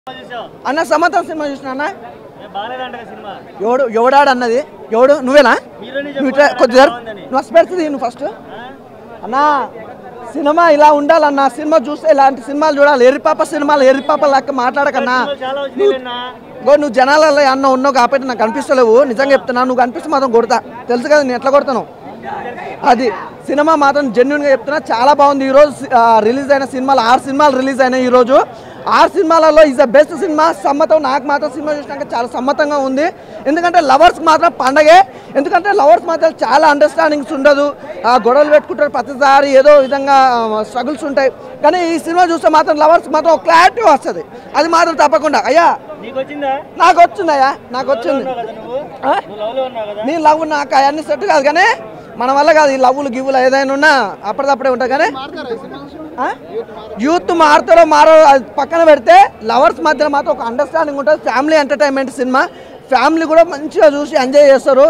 చూసావు అన్న సమంతం సినిమా చూసిన అన్న ఏ బాగాలేదంట కదా సినిమా ఎవడు ఎవడాడు అన్నది ఎవడు నువ్వేనా హీరోని నువ్వు ఇట్లా చెప్పుకుంటారా కొద్దిగా బాగుందని? నువ్వు స్పెట్స్ నువ్వు ఫస్ట్ ఆ? అన్నా సినిమా ఇలా ఉండాలన్నా సినిమా చూస్తే ఇలాంటి సినిమాలు చూడాలి ఎర్రిపాప సినిమాలు ఎర్రిపాప లెక్క మాట్లాడకన్నా సినిమాలు చాలా వచ్చినాయిలేనా గో నువ్వు జనాలలో అన్న ఉన్నావు కాబట్టి నాకు కనిపిస్తలేవు నిజంగా చెప్తున్నా నువ్వు కనిపిస్తే మాత్రం కొడతా తెలుసు కదా నేను ఎట్లా కొడతాను అది సినిమా మాత్రం జెన్యున్గా చెప్తున్నా చాలా బాగుంది ఈరోజు రిలీజ్ అయిన సినిమాలు ఆరు సినిమాలు రిలీజ్ అయినాయి ఈరోజు ఆరు సినిమాలలో ఈజ్ ద బెస్ట్ సినిమా సమ్మతం నాకు మాత్రం సినిమా చూసినాక చాలా సమ్మతంగా ఉంది ఎందుకంటే లవర్స్ మాత్రం పండగే ఎందుకంటే లవర్స్ మాత్రం చాలా అండర్స్టాండింగ్స్ ఉండదు ఆ, గొడవలు పెట్టుకుంటారు ప్రతిసారి ఏదో విధంగా స్ట్రగుల్స్ ఉంటాయి కానీ ఈ సినిమా చూస్తే మాత్రం లవర్స్ మాత్రం ఒక క్లారిటీ వస్తుంది అది మాత్రం తప్పకుండా అయ్యా నీకు వచ్చిందా నాకు వచ్చిందయ్యా నాకు వచ్చింది ఉన్నావు కదా నువ్వు ఆ? నువ్వు లవ్ లో ఉన్నావు కదా నీ లవ్ నాకు అవన్నీ సెట్ కాదు కానీ మన వల్ల కాదు ఈ లవ్వులు గివ్వులు ఏదైనా ఉన్నా అప్పటిదప్పుడే ఉంటాయి కానీ ఆ? యూత్ మారుతారో మారో అది పక్కన పెడితే లవర్స్ మధ్యలో మాత్రం ఒక అండర్స్టాండింగ్ ఉంటుంది ఫ్యామిలీ ఎంటర్టైన్మెంట్ సినిమా ఫ్యామిలీ కూడా మంచిగా చూసి ఎంజాయ్ చేస్తారు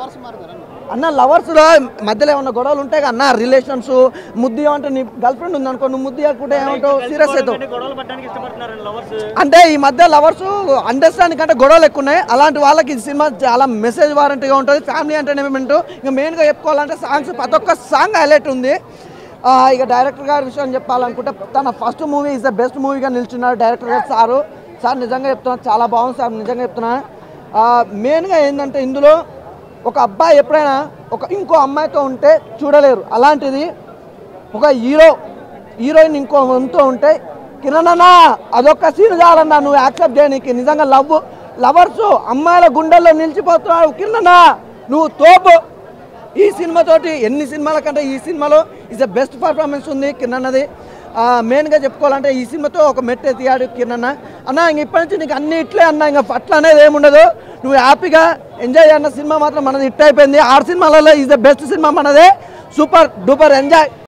అన్న లవర్స్లో మధ్యలో ఏమన్నా గొడవలు ఉంటాయి కదా అన్న రిలేషన్స్ ముద్దు ఏమంటే నీ గర్ల్ ఫ్రెండ్ ఉందనుకో నువ్వు ముద్దు ఇవ్వకుంటే ఏమంటావు సీరియస్ అవుతావు అంటే గొడవలు పట్టడానికి ఇష్టపడుతున్నారు లవర్స్ అంటే ఈ మధ్య లవర్స్ అండర్స్టాండింగ్ కంటే గొడవలు ఎక్కువ ఉన్నాయి అలాంటి వాళ్ళకి ఈ సినిమా చాలా మెసేజ్ వారంటీగా ఉంటుంది ఫ్యామిలీ ఎంటర్టైన్మెంట్ ఇంకా మెయిన్గా చెప్పుకోవాలంటే సాంగ్స్ ప్రతి ఒక్క సాంగ్ హైలైట్ ఉంది ఆ, ఇక డైరెక్టర్ గారి విషయం చెప్పాలనుకుంటే తన first movie is the best మూవీగా నిల్చున్నారు డైరెక్టర్ గారు సారు సార్ నిజంగా చెప్తున్నా చాలా బాగుంది సార్ నిజంగా చెప్తున్నా ఆ, మెయిన్గా ఏంటంటే ఇందులో ఒక అబ్బాయి ఎప్పుడైనా ఒక ఇంకో అమ్మాయితో ఉంటే చూడలేరు అలాంటిది ఒక హీరో హీరోయిన్ ఇంకో వంతు ఉంటే కిరణ్ అన్న అదొక్క సీన్ చాలన్నా నువ్వు యాక్సెప్ట్ చేయనీకి నిజంగా లవ్ లవర్స్ అమ్మాయిల గుండెల్లో నిలిచిపోతున్నావు కిరణ్ అన్న నువ్వు తోపు ఈ సినిమాతోటి ఎన్ని సినిమాల కంటే ఈ సినిమాలో ఇస్ ద బెస్ట్ పర్ఫార్మెన్స్ ఉంది కిరణ్ అన్నది మెయిన్గా చెప్పుకోవాలంటే ఈ సినిమాతో ఒక మెట్టు ఎత్తియాడు కిరణ్ అన్న అన్న ఇంక ఇప్పటి నుంచి నీకు అన్ని ఇట్లే అన్న ఇంకా పట్ల అనేది ఏముండదు నువ్వు హ్యాపీగా ఎంజాయ్ అన్న సినిమా మాత్రం మనది హిట్ అయిపోయింది ఆరు సినిమాలలో ఈజ్ ద బెస్ట్ సినిమా మనదే సూపర్ డూపర్ ఎంజాయ్